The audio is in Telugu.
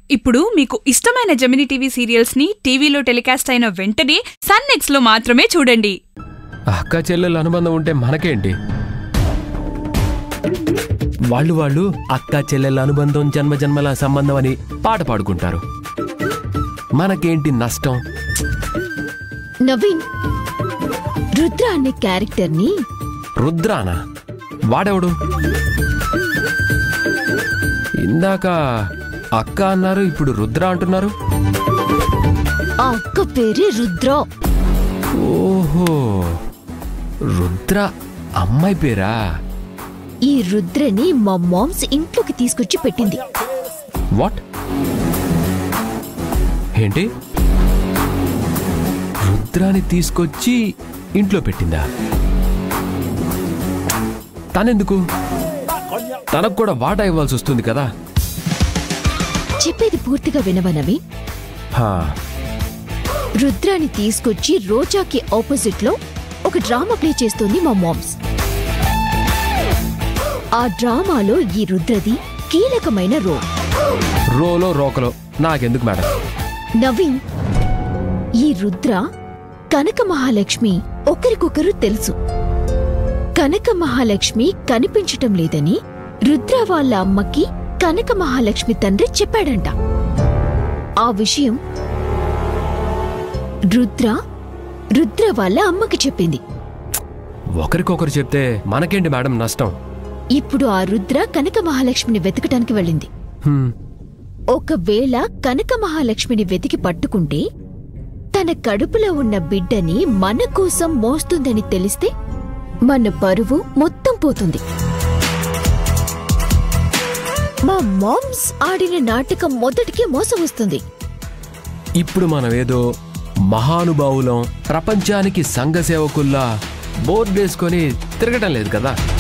ఇప్పుడు మీకు ఇష్టమైన జమిని టీవీ సీరియల్స్ ని టీవీలో టెలికాస్ట్ అయిన వెంటనే సన్ నెక్స్ట్ లో మాత్రమే చూడండి అక్క చెల్లెల అనుబంధం ఉంటే మనకేంటి వాళ్ళు వాళ్ళు అక్క చెల్లెల అనుబంధం జన్మ జన్మల సంబంధం అని పాట పాడుకుంటారు మనకేంటి నష్టం నవీన్ రుద్ర అనే క్యారెక్టర్ ని రుద్రానా వాడెవడు ఇందాక అక్క అన్నారు ఇప్పుడు రుద్ర అంటున్నారు ఆ అక్క పేరే రుద్ర ఓహో రుద్ర అమ్మాయి పేరా ఈ రుద్రని మా మామ్స్ ఇంట్లోకి తీసుకొచ్చి పెట్టింది వాట్ ఏంటి రుద్రాని తీసుకొచ్చి ఇంట్లో పెట్టిందా తనెందుకు తనకు కూడా వాటా ఇవ్వాల్సి వస్తుంది కదా చెప్పేది పూర్తిగా వినవా నవీన్ హా, రుద్రాని తీసుకొచ్చి రోజాకి ఆపోజిట్ లో ఒక డ్రామా ప్లే చేస్తుంది మా మామ్స్ ఆ డ్రామాలో ఈ రుద్రది కీలకమైన రోల్ రోలో రోకలో నాకెందుకు మేడం నవీన్ ఈ రుద్ర కనక మహాలక్ష్మి ఒకరికొకరు తెలుసు కనక మహాలక్ష్మి కనిపించటం లేదని రుద్ర వాళ్ళ అమ్మకి కనక మహాలక్ష్మి తండ్రి చెప్పాడంట ఆ విషయం రుద్ర రుద్ర వాళ్ళ అమ్మకి చెప్పింది ఒకరికొకరు చెప్తే మనకేంటి మేడం నష్టం ఇప్పుడు ఆ రుద్ర కనక మహాలక్ష్మిని వెతకటానికి వెళ్ళింది హ్మ్, ఒకవేళ కనక మహాలక్ష్మిని వెతికి పట్టుకుంటే తన కడుపులో ఉన్న బిడ్డని మన కోసం మోస్తుందని తెలిస్తే మన పరువు మొత్తం పోతుంది మా మామ్స్ ఆడిన నాటకం మొదటికి మోసం వస్తుంది ఇప్పుడు మనం ఏదో మహానుభావులం ప్రపంచానికి సంఘ సేవకుల్లా బోర్డేసుకొని తిరగటం లేదు కదా